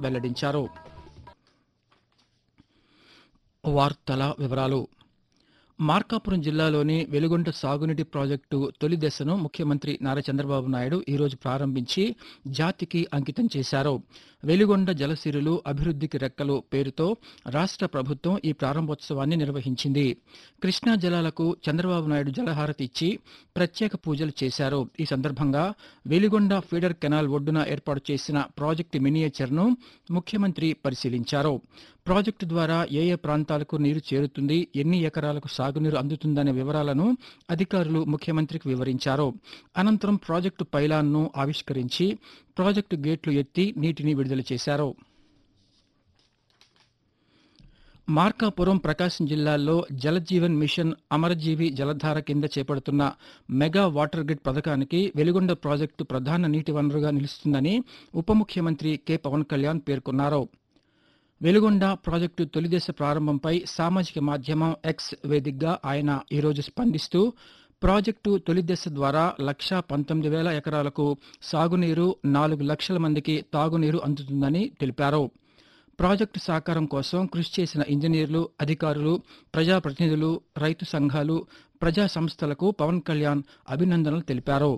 వెల్లడించారు వార్తల వివరాలు మార్కాపురం జిల్లాలోని వెలుగొండ సాగునీటి ప్రాజెక్టు తొలి దశను ముఖ్యమంత్రి నారా చంద్రబాబు నాయుడు ఈరోజు ప్రారంభించి జాతికి అంకితం చేశారు వెలుగొండ జలసిరులు అభివృద్ధికి రెక్కలు పేరుతో రాష్ట్ర ప్రభుత్వం ఈ ప్రారంభోత్సవాన్ని నిర్వహించింది కృష్ణా జలాలకు చంద్రబాబు నాయుడు జలహారతి ఇచ్చి ప్రత్యేక పూజలు చేశారు ఈ సందర్భంగా వెలిగొండ ఫీడర్ కెనాల్ ఒడ్డున ఏర్పాటు చేసిన ప్రాజెక్టు మినియేచర్ను ముఖ్యమంత్రి పరిశీలించారు ప్రాజెక్టు ద్వారా ఏ ఏ ప్రాంతాలకు నీరు చేరుతుంది ఎన్ని ఎకరాలకు సాగునీరు అందుతుందనే వివరాలను అధికారులు ముఖ్యమంత్రికి వివరించారు అనంతరం ప్రాజెక్టు పైలాన్ను ఆవిష్కరించి ప్రాజెక్టు గేట్లు ఎత్తి నీటిని విడుదల చేశారు మార్కాపురం ప్రకాశం జిల్లాల్లో జలజీవన్ మిషన్ అమరజీవి జలధార కింద చేపడుతున్న మెగా వాటర్ గ్రిడ్ పథకానికి వెలుగొండ ప్రాజెక్టు ప్రధాన నీటి వనరుగా నిలుస్తుందని ఉప ముఖ్యమంత్రి కె పవన్ కళ్యాణ్ పేర్కొన్నారు వెలుగొండ ప్రాజెక్టు తొలిదశ ప్రారంభంపై సామాజిక మాధ్యమం ఎక్స్ వేదికగా ఆయన ఈరోజు స్పందిస్తూ ప్రాజెక్టు తొలి దశ ద్వారా లక్షా పంతొమ్మిది వేల ఎకరాలకు సాగునీరు నాలుగు లక్షల మందికి తాగునీరు అందుతుందని తెలిపారు ప్రాజెక్టు సాకారం కోసం కృషి చేసిన ఇంజనీర్లు అధికారులు ప్రజాప్రతినిధులు రైతు సంఘాలు ప్రజా సంస్థలకు పవన్ కళ్యాణ్ అభినందనలు తెలిపారు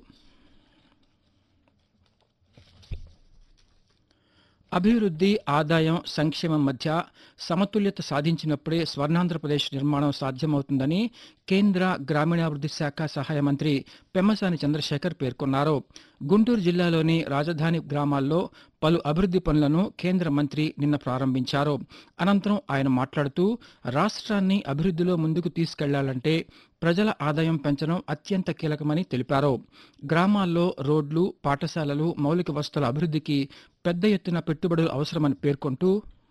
అభివృద్ధి ఆదాయం సంక్షేమం మధ్య సమతుల్యత సాధించినప్పుడే స్వర్ణాంధ్రప్రదేశ్ నిర్మాణం సాధ్యమవుతుందని కేంద్ర గ్రామీణాభివృద్ధి శాఖ సహాయ మంత్రి పెమ్మసాని చంద్రశేఖర్ పేర్కొన్నారు గుంటూరు జిల్లాలోని రాజధాని గ్రామాల్లో పలు అభివృద్ధి పనులను కేంద్ర మంత్రి నిన్న ప్రారంభించారు అనంతరం ఆయన మాట్లాడుతూ రాష్ట్రాన్ని అభివృద్ధిలో ముందుకు తీసుకెళ్లాలంటే ప్రజల ఆదాయం పెంచడం అత్యంత కీలకమని తెలిపారు గ్రామాల్లో రోడ్లు పాఠశాలలు మౌలిక వసతుల అభివృద్ధికి పెద్ద ఎత్తున పెట్టుబడులు అవసరమని పేర్కొంటూ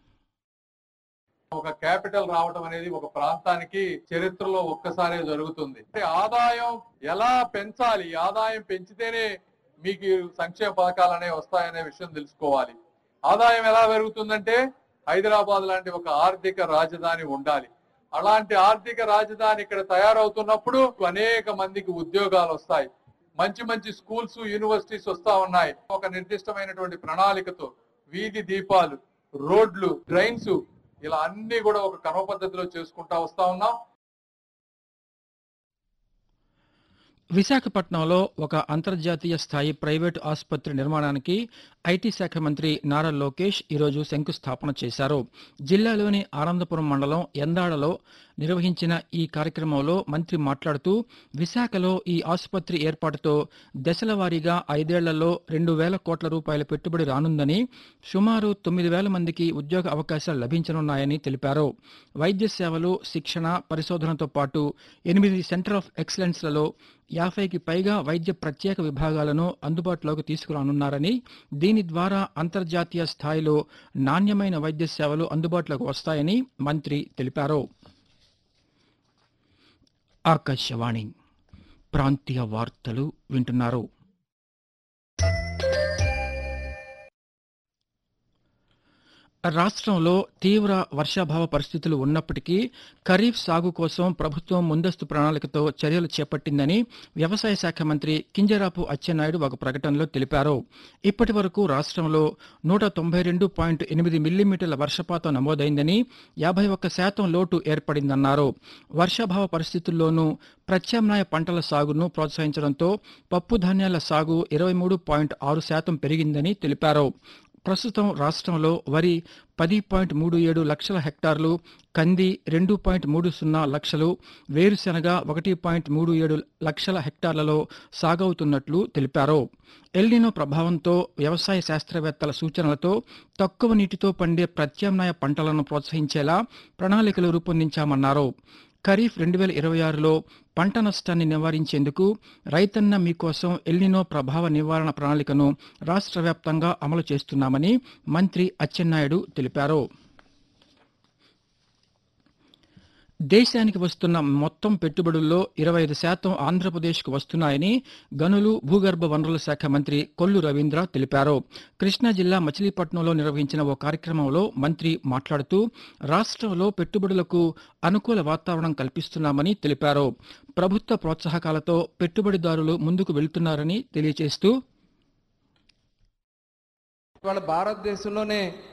ఒక క్యాపిటల్ రావడం అనేది ఒక ప్రాంతానికి చరిత్రలో ఒక్కసారే జరుగుతుంది అంటే ఆదాయం ఎలా పెంచాలి ఆదాయం పెంచితేనే మీకు ఈ సంక్షేమ పథకాలు అనేవి వస్తాయనే విషయం తెలుసుకోవాలి ఆదాయం ఎలా పెరుగుతుందంటే హైదరాబాద్ లాంటి ఒక ఆర్థిక రాజధాని ఉండాలి అలాంటి ఆర్థిక రాజధాని ఇక్కడ తయారవుతున్నప్పుడు అనేక మందికి ఉద్యోగాలు వస్తాయి మంచి మంచి స్కూల్స్ యూనివర్సిటీస్ వస్తా ఉన్నాయి ఒక నిర్దిష్టమైనటువంటి ప్రణాళికతో వీధి దీపాలు రోడ్లు డ్రైన్స్ ఇలా అన్ని కూడా ఒక క్రమ పద్ధతిలో చేసుకుంటా వస్తా ఉన్నాం విశాఖపట్నంలో ఒక అంతర్జాతీయ స్థాయి ప్రైవేటు ఆసుపత్రి నిర్మాణానికి ఐటీ శాఖ మంత్రి నారా లోకేష్ ఈరోజు శంకుస్థాపన చేశారు జిల్లాలోని ఆనందపురం మండలం ఎందాడలో నిర్వహించిన ఈ కార్యక్రమంలో మంత్రి మాట్లాడుతూ విశాఖలో ఈ ఆసుపత్రి ఏర్పాటుతో దశల వారీగా ఐదేళ్లలో రెండు వేల కోట్ల రూపాయల పెట్టుబడి రానుందని సుమారు తొమ్మిది వేల మందికి ఉద్యోగ అవకాశాలు లభించనున్నాయని తెలిపారు వైద్య సేవలు శిక్షణ పరిశోధనతో పాటు ఎనిమిది సెంటర్ ఆఫ్ ఎక్సలెన్స్లలో యాభైకి పైగా వైద్య ప్రత్యేక విభాగాలను అందుబాటులోకి తీసుకురానున్నారని దీని ద్వారా అంతర్జాతీయ స్థాయిలో నాణ్యమైన వైద్య సేవలు అందుబాటులోకి వస్తాయని మంత్రి తెలిపారు ఆకాశవాణి ప్రాంతీయ వార్తలు వింటున్నారు రాష్ట్రంలో తీవ్ర వర్షాభావ పరిస్థితులు ఉన్నప్పటికీ ఖరీఫ్ సాగు కోసం ప్రభుత్వం ముందస్తు ప్రణాళికతో చర్యలు చేపట్టిందని వ్యవసాయ శాఖ మంత్రి కింజరాపు అచ్చెన్నాయుడు ఒక ప్రకటనలో తెలిపారు ఇప్పటి వరకు రాష్ట్రంలో నూట తొంభై రెండు పాయింట్ ఎనిమిది మిల్లీమీటర్ల వర్షపాతం నమోదైందని యాభై ఒక్క శాతం లోటు ఏర్పడిందన్నారు వర్షాభావ పరిస్థితుల్లోనూ ప్రత్యామ్నాయ పంటల సాగును ప్రోత్సహించడంతో పప్పు ధాన్యాల సాగు ఇరవై మూడు పాయింట్ ఆరు శాతం పెరిగిందని తెలిపారు ప్రస్తుతం రాష్ట్రంలో వరి పది పాయింట్ మూడు ఏడు లక్షల హెక్టార్లు కంది రెండు పాయింట్ మూడు సున్నా లక్షలు వేరుశెనగ ఒకటి పాయింట్ మూడు ఏడు లక్షల హెక్టార్లలో సాగవుతున్నట్లు తెలిపారు ఎల్నినో ప్రభావంతో వ్యవసాయ శాస్త్రవేత్తల సూచనలతో తక్కువ నీటితో పండే ప్రత్యామ్నాయ పంటలను ప్రోత్సహించేలా ప్రణాళికలు రూపొందించామన్నారు ఖరీఫ్ రెండు వేల ఇరవై ఆరులో పంట నష్టాన్ని నివారించేందుకు రైతన్న మీకోసం ఎల్నినో ప్రభావ నివారణ ప్రణాళికను రాష్ట్ర వ్యాప్తంగా అమలు చేస్తున్నామని మంత్రి అచ్చెన్నాయుడు తెలిపారు దేశానికి వస్తున్న మొత్తం పెట్టుబడుల్లో ఇరవై ఐదు శాతం ఆంధ్రప్రదేశ్కు వస్తున్నాయని గనులు భూగర్భ వనరుల శాఖ మంత్రి కొల్లు రవీంద్ర తెలిపారు కృష్ణా జిల్లా మచిలీపట్నంలో నిర్వహించిన ఓ కార్యక్రమంలో మంత్రి మాట్లాడుతూ రాష్ట్రంలో పెట్టుబడులకు అనుకూల వాతావరణం కల్పిస్తున్నామని తెలిపారు ప్రభుత్వ ప్రోత్సాహకాలతో పెట్టుబడిదారులు ముందుకు వెళ్తున్నారని తెలియజేస్తూ ఇవాళ భారతదేశంలోనే